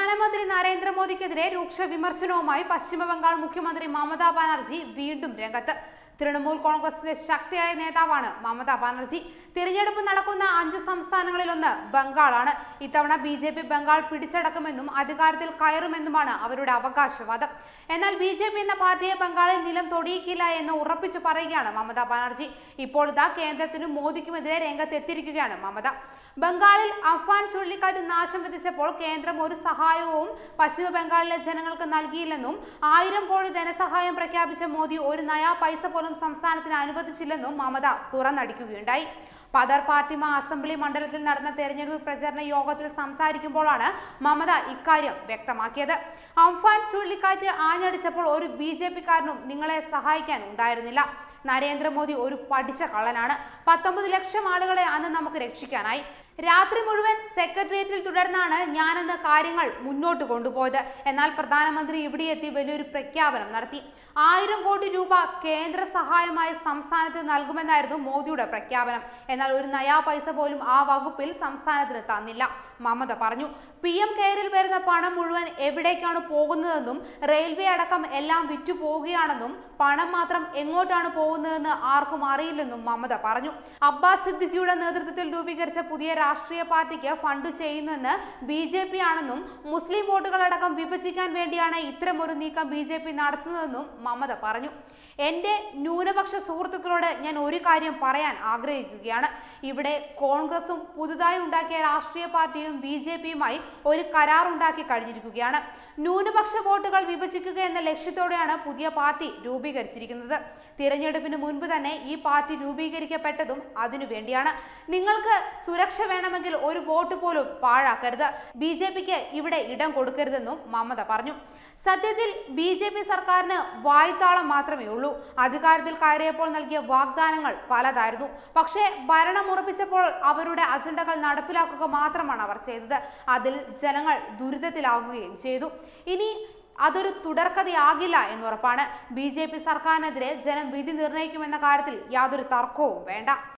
പ്രധാനമന്ത്രി നരേന്ദ്രമോദിക്കെതിരെ രൂക്ഷ വിമർശനവുമായി പശ്ചിമബംഗാൾ മുഖ്യമന്ത്രി മമതാ ബാനർജി വീണ്ടും രംഗത്ത് തൃണമൂൽ കോൺഗ്രസിലെ ശക്തിയായ നേതാവാണ് മമതാ ബാനർജി തിരഞ്ഞെടുപ്പ് നടക്കുന്ന അഞ്ച് സംസ്ഥാനങ്ങളിലൊന്ന് ബംഗാളാണ് ഇത്തവണ ബി ജെ പി ബംഗാൾ പിടിച്ചടക്കുമെന്നും അധികാരത്തിൽ കയറുമെന്നുമാണ് അവരുടെ അവകാശവാദം എന്നാൽ ബി ജെ പി എന്ന പാർട്ടിയെ ബംഗാളിൽ നിലം തൊടിയിക്കില്ല എന്ന് ഉറപ്പിച്ചു പറയുകയാണ് മമതാ ബാനർജി ഇപ്പോൾ ഇതാ കേന്ദ്രത്തിനും മോദിക്കുമെതിരെ രംഗത്തെത്തിയിരിക്കുകയാണ് മമത ബംഗാളിൽ അഫാൻ ചുഴലിക്കാറ്റ് നാശം വിധിച്ചപ്പോൾ കേന്ദ്രം ഒരു സഹായവും പശ്ചിമ ബംഗാളിലെ ജനങ്ങൾക്ക് നൽകിയില്ലെന്നും ആയിരം കോടി ധനസഹായം പ്രഖ്യാപിച്ച മോദി ഒരു നയാ പൈസ പോലും സംസ്ഥാനത്തിന് അനുവദിച്ചില്ലെന്നും മമത തുറന്നടിക്കുകയുണ്ടായി പദർ പാർട്ടിമ അസംബ്ലി മണ്ഡലത്തിൽ നടന്ന തെരഞ്ഞെടുപ്പ് പ്രചരണ യോഗത്തിൽ സംസാരിക്കുമ്പോഴാണ് മമത ഇക്കാര്യം വ്യക്തമാക്കിയത് അംഫാൻ ചുഴലിക്കാറ്റ് ആഞ്ഞടിച്ചപ്പോൾ ഒരു ബി ജെ പിക്കാരനും നിങ്ങളെ സഹായിക്കാൻ ഉണ്ടായിരുന്നില്ല നരേന്ദ്രമോദി ഒരു പഠിച്ച കള്ളനാണ് പത്തൊമ്പത് ലക്ഷം ആളുകളെ അന്ന് നമുക്ക് രക്ഷിക്കാനായി രാത്രി മുഴുവൻ സെക്രട്ടേറിയറ്റിൽ തുടർന്നാണ് ഞാനെന്ന് കാര്യങ്ങൾ മുന്നോട്ട് കൊണ്ടുപോയത് എന്നാൽ പ്രധാനമന്ത്രി ഇവിടെ എത്തി വലിയൊരു പ്രഖ്യാപനം നടത്തി ആയിരം കോടി രൂപ കേന്ദ്ര സഹായമായി സംസ്ഥാനത്ത് നൽകുമെന്നായിരുന്നു മോദിയുടെ പ്രഖ്യാപനം എന്നാൽ ഒരു നയാ പൈസ പോലും ആ വകുപ്പിൽ സംസ്ഥാനത്തിന് തന്നില്ല മമത പറഞ്ഞു പി എം കെയറിൽ വരുന്ന പണം മുഴുവൻ എവിടേക്കാണ് പോകുന്നതെന്നും റെയിൽവേ അടക്കം എല്ലാം വിറ്റു പോവുകയാണെന്നും പണം മാത്രം എങ്ങോട്ടാണ് പോകുന്നതെന്ന് ആർക്കും അറിയില്ലെന്നും മമത പറഞ്ഞു അബ്ബാസ് സിദ്ദിഖിയുടെ നേതൃത്വത്തിൽ രൂപീകരിച്ച പുതിയ രാഷ്ട്രീയ പാർട്ടിക്ക് ഫണ്ട് ചെയ്യുന്നതെന്ന് ബി ജെ പി ആണെന്നും മുസ്ലിം വോട്ടുകളടക്കം വിഭജിക്കാൻ വേണ്ടിയാണ് ഇത്തരമൊരു നീക്കം ബി ജെ പി നടത്തുന്നതെന്നും മമത പറഞ്ഞു എന്റെ ന്യൂനപക്ഷ സുഹൃത്തുക്കളോട് ഞാൻ ഒരു കാര്യം പറയാൻ ആഗ്രഹിക്കുകയാണ് ഇവിടെ കോൺഗ്രസും പുതുതായി ഉണ്ടാക്കിയ രാഷ്ട്രീയ പാർട്ടിയും ബി ജെ പിയുമായി ഒരു കരാർ ഉണ്ടാക്കി കഴിഞ്ഞിരിക്കുകയാണ് ന്യൂനപക്ഷ വോട്ടുകൾ വിഭജിക്കുക എന്ന ലക്ഷ്യത്തോടെയാണ് പുതിയ പാർട്ടി രൂപീകരിച്ചിരിക്കുന്നത് തിരഞ്ഞെടുപ്പിന് മുൻപ് തന്നെ ഈ പാർട്ടി രൂപീകരിക്കപ്പെട്ടതും അതിനു വേണ്ടിയാണ് നിങ്ങൾക്ക് സുരക്ഷ വേണമെങ്കിൽ ഒരു വോട്ട് പോലും പാഴാക്കരുത് ബി ജെ പിക്ക് ഇവിടെ ഇടം കൊടുക്കരുതെന്നും മമത പറഞ്ഞു സത്യത്തിൽ ബി ജെ പി സർക്കാരിന് വായ്ത്താളം മാത്രമേ ഉള്ളൂ അധികാരത്തിൽ കയറിയപ്പോൾ നൽകിയ വാഗ്ദാനങ്ങൾ പലതായിരുന്നു പക്ഷേ ഭരണം ഉറപ്പിച്ചപ്പോൾ അവരുടെ അജണ്ടകൾ നടപ്പിലാക്കുക മാത്രമാണ് അവർ ചെയ്തത് അതിൽ ജനങ്ങൾ ദുരിതത്തിലാകുകയും ചെയ്തു ഇനി അതൊരു തുടർക്കഥയാകില്ല എന്നുറപ്പാണ് ബി ജെ പി സർക്കാരിനെതിരെ ജനം വിധി നിർണ്ണയിക്കുമെന്ന കാര്യത്തിൽ യാതൊരു തർക്കവും വേണ്ട